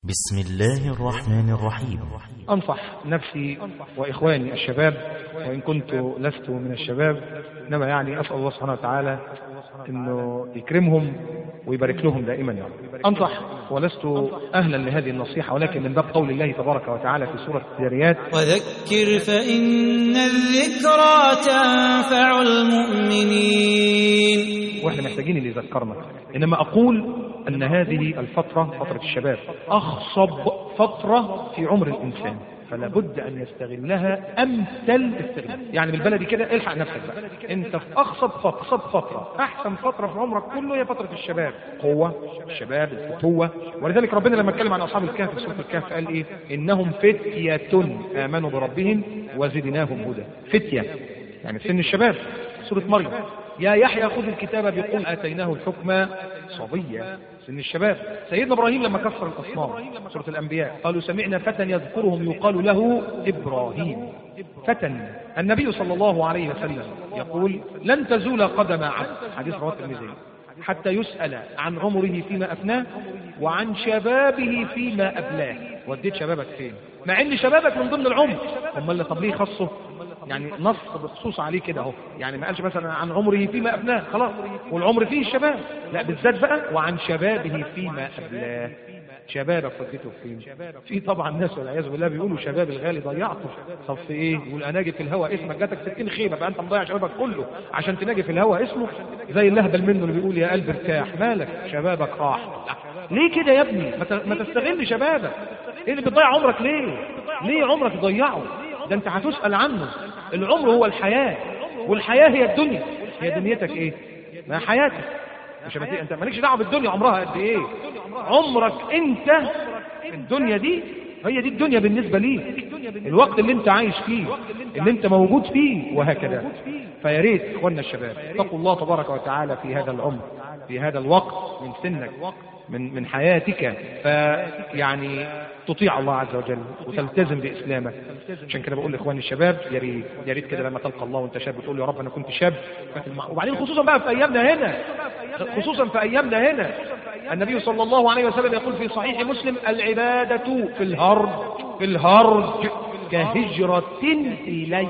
بسم الله الرحمن الرحيم أنصح نفسي وإخواني الشباب وإن كنت لست من الشباب إنما يعني أسأل الله سبحانه وتعالى أنه يكرمهم ويبارك لهم دائما يعني. أنصح ولست أهلا لهذه النصيحة ولكن من باب قول الله تبارك وتعالى في سورة الذاريات وذكر فإن الذكرى تنفع المؤمنين واحنا محتاجين اللي يذكرنا انما اقول ان هذه الفترة فترة الشباب اخصب فترة في عمر الانسان فلا بد ان يستغلها امثل استغلال يعني بالبلدي كده الحق نفسك بقى انت في اخصب فترة اخصب فترة احسن فترة في عمرك كله هي فترة الشباب قوة الشباب الفتوة ولذلك ربنا لما اتكلم عن اصحاب الكهف في سورة الكهف قال ايه انهم فتية امنوا بربهم وزدناهم هدى فتية يعني سن الشباب سورة مريم يا يحيى خذ الكتاب بقول آتيناه الحكم صبيا سن الشباب سيدنا إبراهيم لما كسر الأصنام سورة الأنبياء قالوا سمعنا فتى يذكرهم يقال له إبراهيم فتى النبي صلى الله عليه وسلم يقول لن تزول قدم عبد حديث رواه الترمذي حتى يسأل عن عمره فيما أفناه وعن شبابه فيما أبلاه وديت شبابك فين مع ان شبابك من ضمن العمر امال طب ليه خصه يعني نص بخصوص عليه كده اهو يعني ما قالش مثلا عن عمره فيما افناه خلاص والعمر فيه الشباب لا بالذات بقى وعن شبابه فيما ابلاه شبابك وديته فين في طبعا ناس والعياذ بالله بيقولوا شباب الغالي ضيعته طب في ايه يقول اناجي في الهوى اسمك جاتك 60 خيمه بقى انت مضيع شبابك كله عشان تناجي في الهوى اسمه زي اللهبل منه اللي بيقول يا قلب ارتاح مالك شبابك راح ليه كده يا ابني ما تستغل شبابك ايه اللي بتضيع عمرك ليه ليه عمرك تضيعه ده انت هتسأل عنه العمر هو الحياة والحياة هي الدنيا هي دنيتك ايه ما حياتك مش بتي... انت مالكش دعوه بالدنيا عمرها قد ايه عمرك انت الدنيا دي هي دي الدنيا بالنسبه ليك الوقت اللي انت عايش فيه اللي انت موجود فيه وهكذا فيا ريت اخواننا الشباب اتقوا الله تبارك وتعالى في هذا العمر في هذا الوقت من سنك من من حياتك فيعني تطيع الله عز وجل وتلتزم باسلامك عشان كده بقول لاخواني الشباب يا ريت يا ريت كده لما تلقى الله وانت شاب وتقول يا رب انا كنت شاب وبعدين خصوصا بقى في ايامنا هنا خصوصا في ايامنا هنا النبي صلى الله عليه وسلم يقول في صحيح مسلم العبادة في الهرج في الهرج كهجرة إلي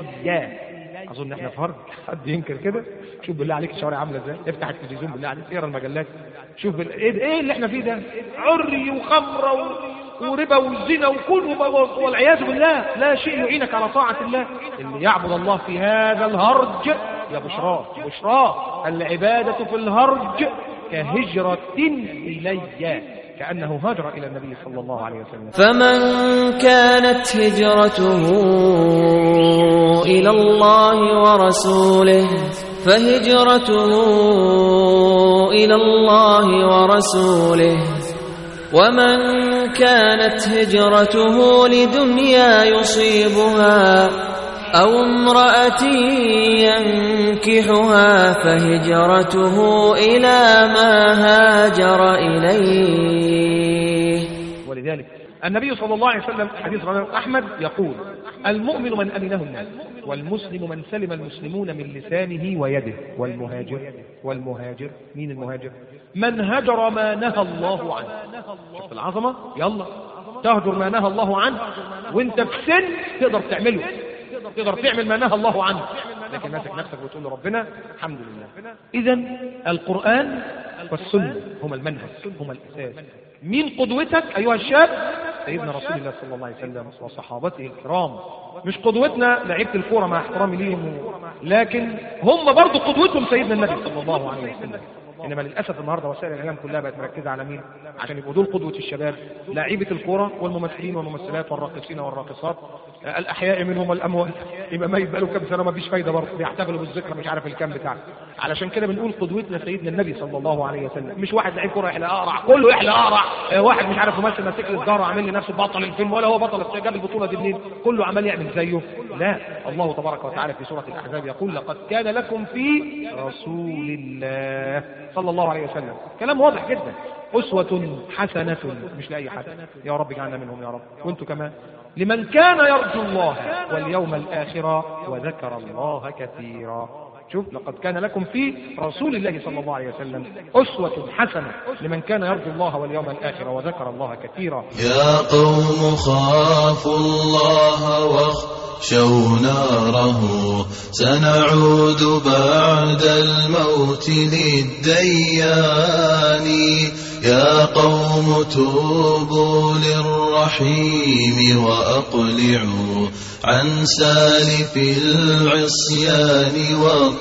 اظن احنا في هرج حد ينكر كده شوف بالله عليك الشوارع عامله ازاي افتح التلفزيون بالله عليك اقرا المجلات شوف بال... ايه ايه اللي احنا فيه ده عري وخمره و... وربا وزنا وكل والعياذ بالله لا شيء يعينك على طاعه الله اللي يعبد الله في هذا الهرج يا بشراه بشراه العباده في الهرج كهجره الي كأنه هاجر إلى النبي صلى الله عليه وسلم فمن كانت هجرته إلى الله ورسوله فهجرته إلى الله ورسوله ومن كانت هجرته لدنيا يصيبها أو امرأة ينكحها فهجرته إلى ما هاجر إليه ولذلك النبي صلى الله عليه وسلم حديث رواه أحمد يقول المؤمن من أمنه الناس والمسلم من سلم المسلمون من لسانه ويده والمهاجر والمهاجر مين المهاجر من هجر ما نهى الله عنه شوف العظمة يلا تهجر ما نهى الله عنه وانت في سن تقدر تعمله تقدر تعمل ما نهى الله عنه لكن ماسك نفسك وتقول لربنا الحمد لله اذا القرآن والسنة هما المنهج هما الأساس مين قدوتك أيها الشاب سيدنا رسول الله صلى الله عليه وسلم وصحابته الكرام مش قدوتنا لعيبة الكورة مع احترامي ليهم لكن هم برضو قدوتهم سيدنا النبي صلى الله عليه وسلم انما للاسف النهارده وسائل الاعلام كلها بقت مركزه على مين؟ عشان يبقوا دول قدوه الشباب لاعيبه الكوره والممثلين والممثلات والراقصين والراقصات الاحياء منهم والاموات يبقى ميت بقاله كام سنه ما فيش فايده برضه بيحتفلوا بالذكرى مش عارف الكام بتاعه علشان كده بنقول قدوتنا سيدنا النبي صلى الله عليه وسلم مش واحد لعيب كوره يحلى اقرع كله يحلى اقرع واحد مش عارف ممثل ماسك لي الدار وعامل لي نفسه بطل الفيلم ولا هو بطل جاب البطوله دي منين كله عمال يعمل زيه لا الله تبارك وتعالى في سوره الاحزاب يقول لقد كان لكم في رسول الله صلى الله عليه وسلم كلام واضح جدا أسوة حسنة مش لأي حد يا رب اجعلنا منهم يا رب وانتم كمان لمن كان يرجو الله واليوم الآخر وذكر الله كثيرا شوف لقد كان لكم في رسول الله صلى الله عليه وسلم أسوة حسنة لمن كان يرجو الله واليوم الآخر وذكر الله كثيرا يا قوم خافوا الله واخشوا ناره سنعود بعد الموت للديان يا قوم توبوا للرحيم وأقلعوا عن سالف العصيان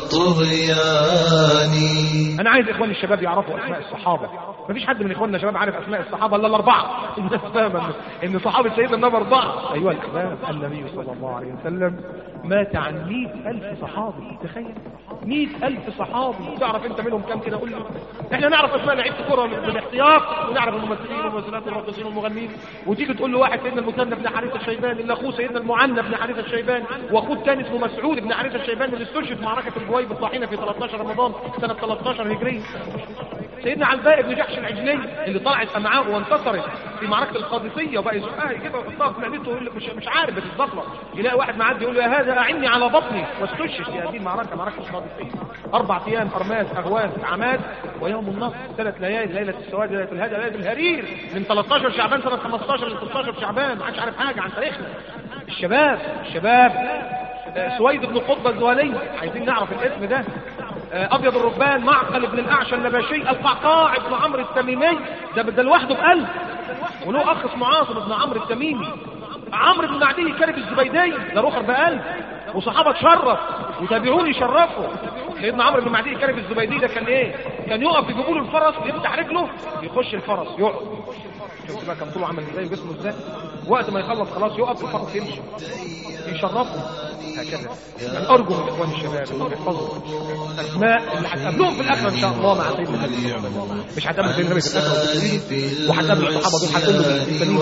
والطغيان أنا عايز إخواني الشباب يعرفوا أسماء الصحابة مفيش حد من إخواننا الشباب عارف أسماء الصحابة إلا الأربعة الناس فاهمة إن صحابة سيدنا النبي أربعة أيها الأحباب النبي صلى الله عليه وسلم مات عن مئة ألف صحابي تخيل مئة ألف صحابي تعرف أنت منهم كم كده قول لي إحنا نعرف أسماء لعيبة الكورة بالاحتياط ونعرف الممثلين والممثلات والراقصين والمغنيين وتيجي تقول له واحد سيدنا المثنى بن حارثة الشيباني اللي أخوه سيدنا المعنى بن حارثة الشيباني وأخوه الثاني اسمه مسعود بن حارثة الشيباني اللي استشهد في معركة البويب الطاحنة في 13 رمضان سنة 13 هجرية سيدنا علباء بن جحش العجلي اللي طلعت امعاء وانتصرت في معركه القادسيه وبقى يزقها كده ويحطها في معدته ويقول لك مش مش عارف بتتبطل يلاقي واحد معدي يقول له يا هذا اعني على بطني واستشهد في هذه المعركه معركه القادسيه اربع ايام ارماس اغواز عماد ويوم النصر ثلاث ليالي ليله السواد ليله الهدى ليله الهرير من 13 شعبان سنه 15 ل 16 شعبان ما حدش عارف حاجه عن تاريخنا الشباب الشباب آه، سويد بن قطب الزوالي عايزين نعرف الاسم ده آه، ابيض الربان معقل بن الاعشى النباشي القعقاع بن عمرو التميمي ده ده لوحده بألف وله اخ اسمه عاصم بن عمرو التميمي عمرو بن معدي كارب الزبيدي ده رخر بألف وصحابه تشرف وتابعون يشرفوا سيدنا عمرو بن معدي كارب الزبيدي ده كان ايه كان يقف يجيبوا له الفرس يفتح رجله يخش الفرس يقعد شفت بقى كان طوله عامل ازاي وجسمه ازاي وقت ما يخلص خلاص يقف الفرس يمشي يشرفوا هكذا يعني ارجو من اخواني الشباب انهم يحفظوا اسماء اللي هتقابلوهم في الاخره ان شاء الله مع سيدنا النبي مش هتقابل سيدنا النبي في الاخره والتسليم وهتقابل الصحابه دول هتقول له بالتسليم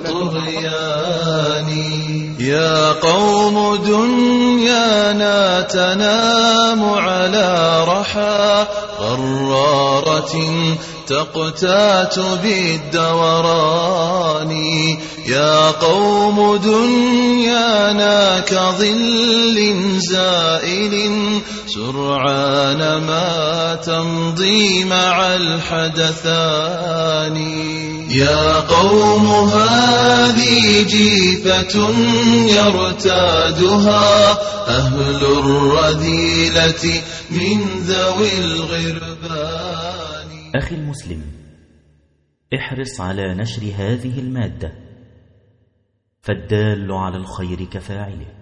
والطغيان يا قوم دنيانا تنام على رحى قرارة تقتات بالدوران يا قوم دنيانا كظل زائل سرعان ما تمضي مع الحدثان يا قوم هذه جيفة يرتادها أهل الرذيلة من ذوي الغربان أخي المسلم احرص على نشر هذه المادة فالدال على الخير كفاعله